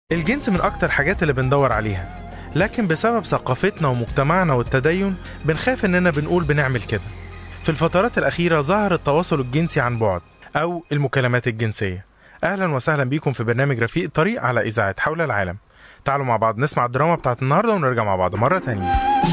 الجنس من أكتر حاجات اللي بندور عليها لكن بسبب ثقافتنا ومجتمعنا والتدين بنخاف إننا بنقول بنعمل كده في الفترات الأخيرة ظهر التواصل الجنسي عن بعد أو المكالمات الجنسية أهلا وسهلا بيكم في برنامج رفيق الطريق على إذاعة حول العالم تعالوا مع بعض نسمع الدراما بتاعت النهاردة ونرجع مع بعض مرة تانية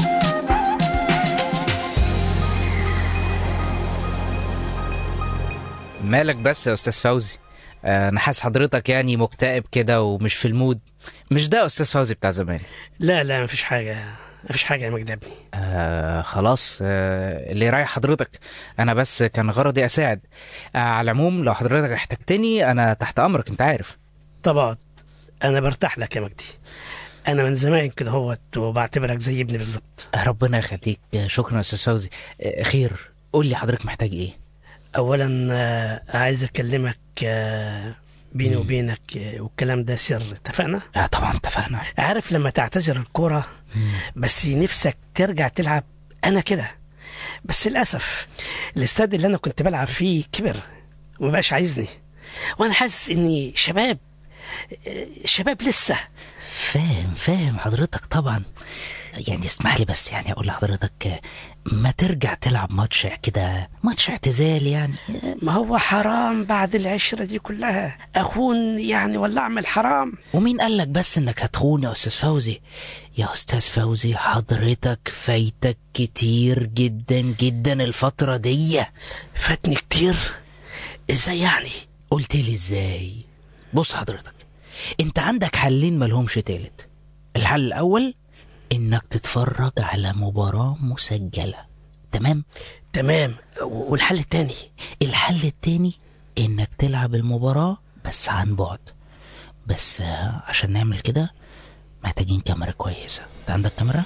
مالك بس يا استاذ فوزي آه، انا حاسس حضرتك يعني مكتئب كده ومش في المود مش ده استاذ فوزي بتاع زمان لا لا مفيش حاجة مفيش حاجة يا مجدي ابني آه خلاص آه اللي رايح حضرتك انا بس كان غرضي اساعد آه على العموم لو حضرتك احتجتني انا تحت امرك انت عارف طبعا أنا برتاح لك يا مجدي أنا من زمان كده هوت وبعتبرك زي ابني بالظبط آه ربنا يخليك آه شكرا يا استاذ فوزي آه خير قول لي حضرتك محتاج ايه أولا آه، عايز أكلمك آه، بيني وبينك آه، والكلام ده سر اتفقنا؟ آه طبعا اتفقنا عارف لما تعتذر الكرة بس نفسك ترجع تلعب أنا كده بس للأسف الاستاد اللي أنا كنت بلعب فيه كبر ومبقاش عايزني وأنا حاسس إني شباب آه، شباب لسه فاهم فاهم حضرتك طبعا يعني اسمح لي بس يعني اقول لحضرتك آه، ما ترجع تلعب ماتش كده ماتش اعتزال يعني آه، ما هو حرام بعد العشرة دي كلها أخون يعني ولا أعمل حرام ومين قال لك بس انك هتخون يا استاذ فوزي يا استاذ فوزي حضرتك فايتك كتير جدا جدا الفترة دي فاتني كتير إزاي يعني قلت لي ازاي بص حضرتك انت عندك حلين ملهمش تالت الحل الاول انك تتفرج على مباراة مسجلة تمام تمام و- والحل التاني الحل التاني انك تلعب المباراة بس عن بعد بس آه، عشان نعمل كده محتاجين كاميرا كويسة انت عندك كاميرا؟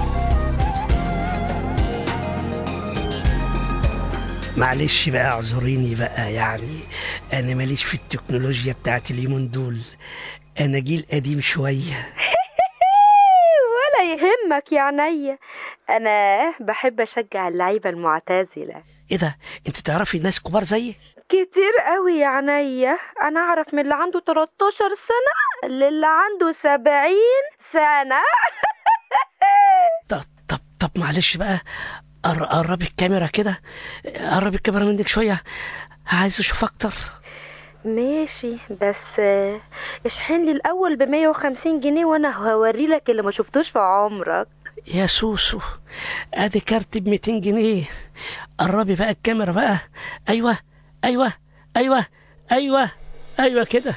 معلش بقى اعذريني بقى يعني انا ماليش في التكنولوجيا بتاعت اليومين دول انا جيل قديم شويه ولا يهمك يا عينيا انا بحب اشجع اللعيبه المعتزله ايه ده انت تعرفي ناس كبار زيي كتير قوي يا عينيا انا اعرف من اللي عنده 13 سنه للي عنده 70 سنه طب طب طب معلش بقى قر- قربي الكاميرا كده قربي الكاميرا منك شويه عايز اشوف اكتر ماشي بس آه، اشحن لي الاول ب 150 جنيه وانا هوري لك اللي ما شفتوش في عمرك يا سوسو ادي كارت ب 200 جنيه قربي بقى الكاميرا بقى ايوه ايوه ايوه ايوه ايوه كده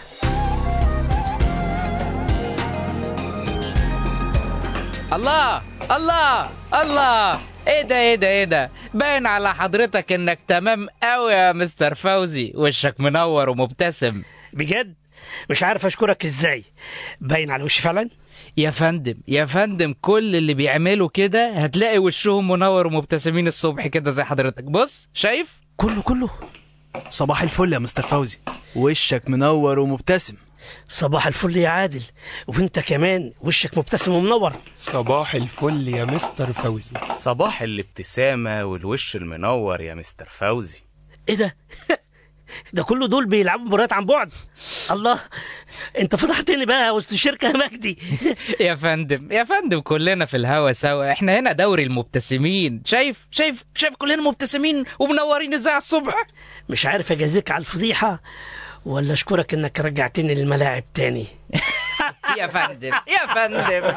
الله الله الله ايه ده ايه ده ايه ده باين على حضرتك انك تمام قوي يا مستر فوزي وشك منور ومبتسم بجد مش عارف اشكرك ازاي باين على وشي فعلا يا فندم يا فندم كل اللي بيعملوا كده هتلاقي وشهم منور ومبتسمين الصبح كده زي حضرتك بص شايف كله كله صباح الفل يا مستر فوزي وشك منور ومبتسم صباح الفل يا عادل وانت كمان وشك مبتسم ومنور صباح الفل يا مستر فوزي صباح الابتسامة والوش المنور يا مستر فوزي ايه ده ده كله دول بيلعبوا مباريات عن بعد الله انت فضحتني بقى وسط الشركه يا مجدي يا فندم يا فندم كلنا في الهوا سوا احنا هنا دوري المبتسمين شايف شايف شايف كلنا مبتسمين ومنورين ازاي على الصبح مش عارف اجازيك على الفضيحه ولا اشكرك انك رجعتني للملاعب تاني يا فندم يا فندم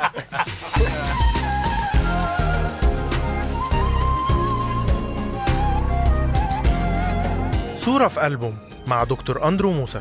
صورة في ألبوم مع دكتور أندرو موسى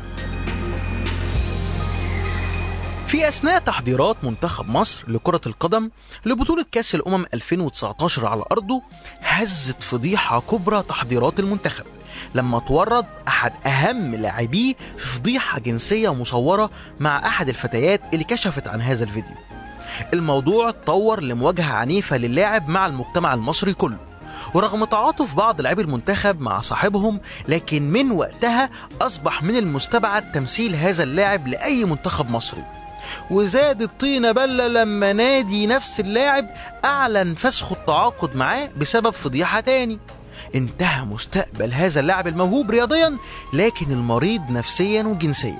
في أثناء تحضيرات منتخب مصر لكرة القدم لبطولة كأس الأمم 2019 على أرضه هزت فضيحة كبرى تحضيرات المنتخب لما تورط أحد أهم لاعبيه في فضيحة جنسية مصورة مع أحد الفتيات اللي كشفت عن هذا الفيديو الموضوع اتطور لمواجهة عنيفة للاعب مع المجتمع المصري كله ورغم تعاطف بعض لاعبي المنتخب مع صاحبهم لكن من وقتها أصبح من المستبعد تمثيل هذا اللاعب لأي منتخب مصري وزاد الطينة بلة لما نادي نفس اللاعب أعلن فسخ التعاقد معاه بسبب فضيحة تاني انتهى مستقبل هذا اللاعب الموهوب رياضيا لكن المريض نفسيا وجنسيا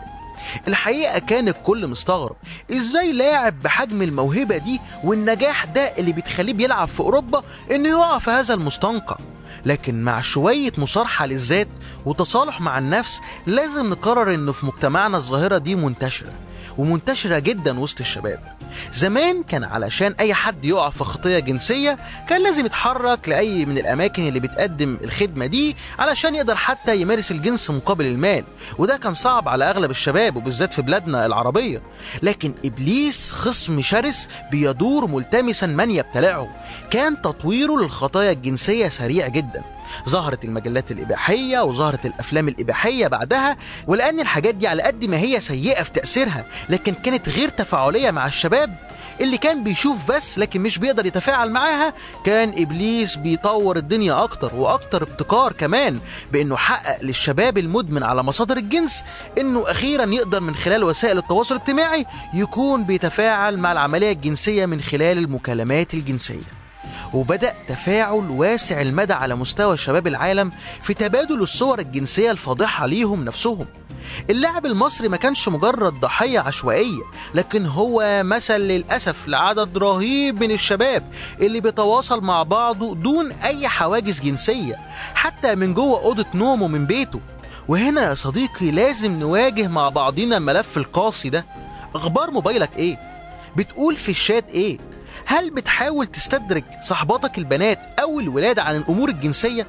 الحقيقة كان الكل مستغرب ازاي لاعب بحجم الموهبة دي والنجاح ده اللي بتخليه بيلعب في أوروبا انه يقع في هذا المستنقع لكن مع شوية مصارحة للذات وتصالح مع النفس لازم نقرر انه في مجتمعنا الظاهرة دي منتشرة ومنتشرة جدا وسط الشباب زمان كان علشان اي حد يقع في خطية جنسية كان لازم يتحرك لأي من الأماكن اللي بتقدم الخدمة دي علشان يقدر حتى يمارس الجنس مقابل المال وده كان صعب على أغلب الشباب وبالذات في بلادنا العربية لكن إبليس خصم شرس بيدور ملتمسا من يبتلعه كان تطويره للخطايا الجنسية سريع جدا ظهرت المجلات الإباحية وظهرت الأفلام الإباحية بعدها ولأن الحاجات دي على قد ما هي سيئة في تأثيرها لكن كانت غير تفاعلية مع الشباب اللي كان بيشوف بس لكن مش بيقدر يتفاعل معاها كان إبليس بيطور الدنيا أكتر وأكتر ابتكار كمان بأنه حقق للشباب المدمن على مصادر الجنس أنه أخيرا يقدر من خلال وسائل التواصل الاجتماعي يكون بيتفاعل مع العملية الجنسية من خلال المكالمات الجنسية وبدأ تفاعل واسع المدى على مستوى شباب العالم في تبادل الصور الجنسية الفاضحة ليهم نفسهم اللاعب المصري ما كانش مجرد ضحية عشوائية لكن هو مثل للأسف لعدد رهيب من الشباب اللي بيتواصل مع بعضه دون أي حواجز جنسية حتى من جوه أوضة نومه من بيته وهنا يا صديقي لازم نواجه مع بعضنا الملف القاسي ده أخبار موبايلك إيه؟ بتقول في الشات إيه؟ هل بتحاول تستدرك صحباتك البنات أو الولاد عن الأمور الجنسية؟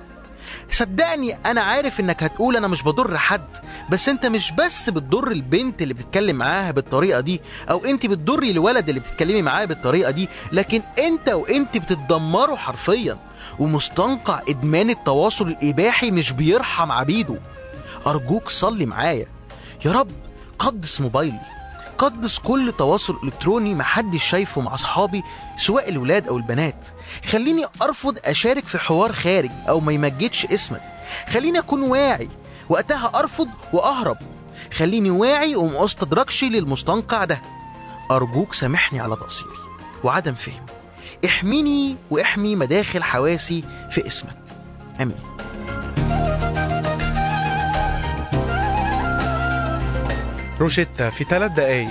صدقني أنا عارف إنك هتقول أنا مش بضر حد بس أنت مش بس بتضر البنت اللي بتتكلم معاها بالطريقة دي أو أنت بتضري الولد اللي بتتكلمي معاه بالطريقة دي لكن أنت وأنت بتتدمروا حرفيا ومستنقع إدمان التواصل الإباحي مش بيرحم عبيده أرجوك صلي معايا يا رب قدس موبايلي قدس كل تواصل الكتروني محدش شايفه مع اصحابي سواء الولاد او البنات خليني ارفض اشارك في حوار خارج او ما يمجدش اسمك خليني اكون واعي وقتها ارفض واهرب خليني واعي وما استدركش للمستنقع ده ارجوك سامحني على تقصيري وعدم فهمي احميني واحمي مداخل حواسي في اسمك امين روشيتا في ثلاث دقايق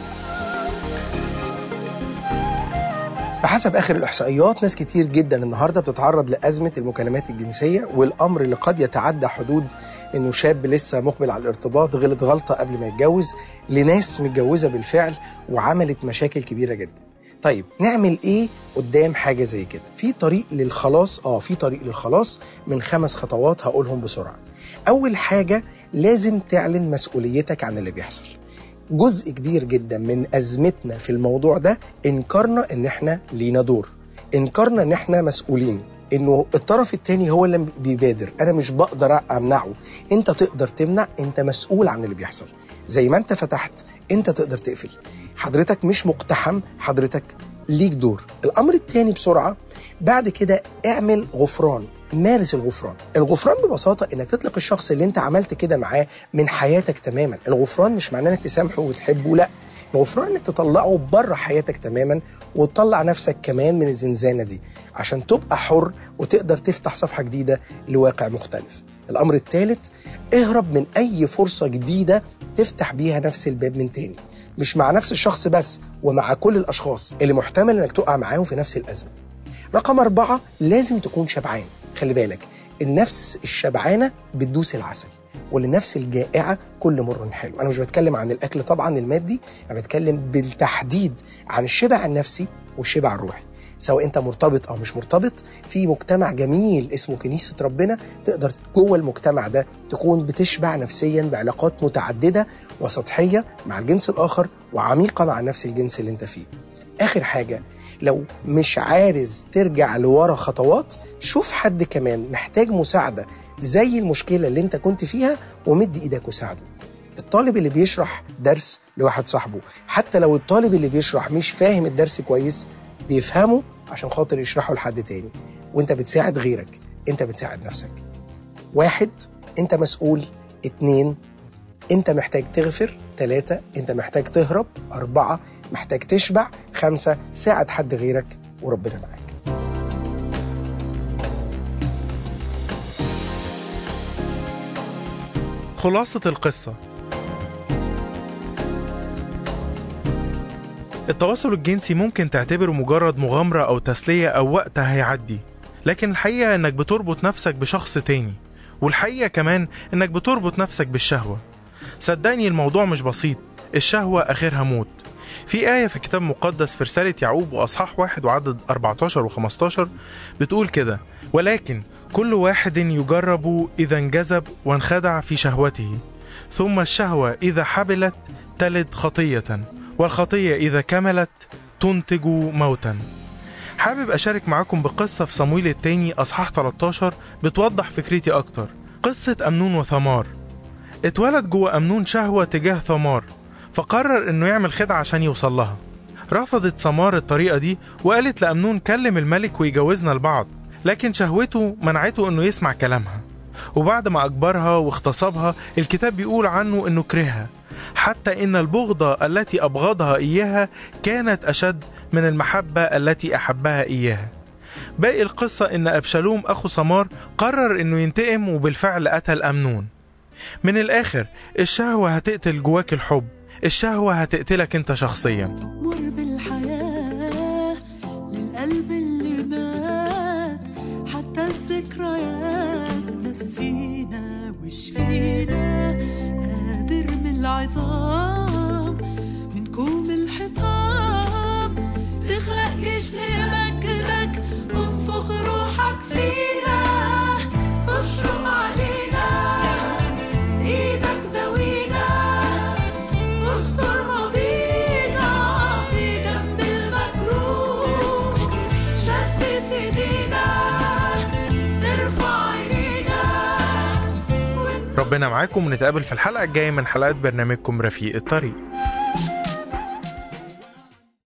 بحسب اخر الاحصائيات ناس كتير جدا النهارده بتتعرض لازمه المكالمات الجنسيه والامر اللي قد يتعدى حدود انه شاب لسه مقبل على الارتباط غلط غلطه قبل ما يتجوز لناس متجوزه بالفعل وعملت مشاكل كبيره جدا. طيب نعمل ايه قدام حاجه زي كده؟ في طريق للخلاص اه في طريق للخلاص من خمس خطوات هقولهم بسرعه. اول حاجه لازم تعلن مسؤوليتك عن اللي بيحصل. جزء كبير جدا من ازمتنا في الموضوع ده انكرنا ان احنا لينا دور انكرنا ان احنا مسؤولين انه الطرف التاني هو اللي بيبادر انا مش بقدر امنعه انت تقدر تمنع انت مسؤول عن اللي بيحصل زي ما انت فتحت انت تقدر تقفل حضرتك مش مقتحم حضرتك ليك دور الامر التاني بسرعه بعد كده اعمل غفران مارس الغفران الغفران ببساطة انك تطلق الشخص اللي انت عملت كده معاه من حياتك تماما الغفران مش معناه انك تسامحه وتحبه لا الغفران انك تطلعه بره حياتك تماما وتطلع نفسك كمان من الزنزانة دي عشان تبقى حر وتقدر تفتح صفحة جديدة لواقع مختلف الامر الثالث اهرب من اي فرصة جديدة تفتح بيها نفس الباب من تاني مش مع نفس الشخص بس ومع كل الاشخاص اللي محتمل انك تقع معاهم في نفس الازمة رقم أربعة لازم تكون شبعان خلي بالك النفس الشبعانة بتدوس العسل والنفس الجائعة كل مر حلو أنا مش بتكلم عن الأكل طبعا المادي أنا بتكلم بالتحديد عن الشبع النفسي والشبع الروحي سواء انت مرتبط او مش مرتبط في مجتمع جميل اسمه كنيسه ربنا تقدر جوه المجتمع ده تكون بتشبع نفسيا بعلاقات متعدده وسطحيه مع الجنس الاخر وعميقه مع نفس الجنس اللي انت فيه. اخر حاجه لو مش عارز ترجع لورا خطوات شوف حد كمان محتاج مساعدة زي المشكلة اللي انت كنت فيها ومد ايدك وساعده الطالب اللي بيشرح درس لواحد صاحبه حتى لو الطالب اللي بيشرح مش فاهم الدرس كويس بيفهمه عشان خاطر يشرحه لحد تاني وانت بتساعد غيرك انت بتساعد نفسك واحد انت مسؤول اتنين انت محتاج تغفر ثلاثة انت محتاج تهرب أربعة محتاج تشبع خمسة ساعد حد غيرك وربنا معاك خلاصة القصة التواصل الجنسي ممكن تعتبره مجرد مغامرة أو تسلية أو وقت هيعدي لكن الحقيقة إنك بتربط نفسك بشخص تاني والحقيقة كمان إنك بتربط نفسك بالشهوة صدقني الموضوع مش بسيط الشهوة آخرها موت في آية في الكتاب المقدس في رسالة يعقوب وأصحاح واحد وعدد 14 و15 بتقول كده ولكن كل واحد يجرب إذا انجذب وانخدع في شهوته ثم الشهوة إذا حبلت تلد خطية والخطية إذا كملت تنتج موتا حابب أشارك معاكم بقصة في صمويل التاني أصحاح 13 بتوضح فكرتي أكتر قصة أمنون وثمار اتولد جوه أمنون شهوة تجاه ثمار فقرر إنه يعمل خدعة عشان يوصل لها رفضت ثمار الطريقة دي وقالت لأمنون كلم الملك ويجوزنا لبعض لكن شهوته منعته إنه يسمع كلامها وبعد ما أجبرها واغتصبها الكتاب بيقول عنه إنه كرهها حتى إن البغضة التي أبغضها إياها كانت أشد من المحبة التي أحبها إياها باقي القصة إن أبشالوم أخو سمار قرر إنه ينتقم وبالفعل قتل أمنون من الآخر الشهوة هتقتل جواك الحب الشهوة هتقتلك أنت شخصيا مر بالحياة للقلب اللي مات حتى الذكريات نسينا وشفينا قادر من العظام من كوم الحطام تخلق جيش لمجدك وانفخ روحك فينا اشرب علينا ايدك دوينا استر ماضينا في جنب المجروح شتت ايدينا نرفع عينينا ربنا معاكم ونتقابل في الحلقة الجاية من حلقات برنامجكم رفيق الطريق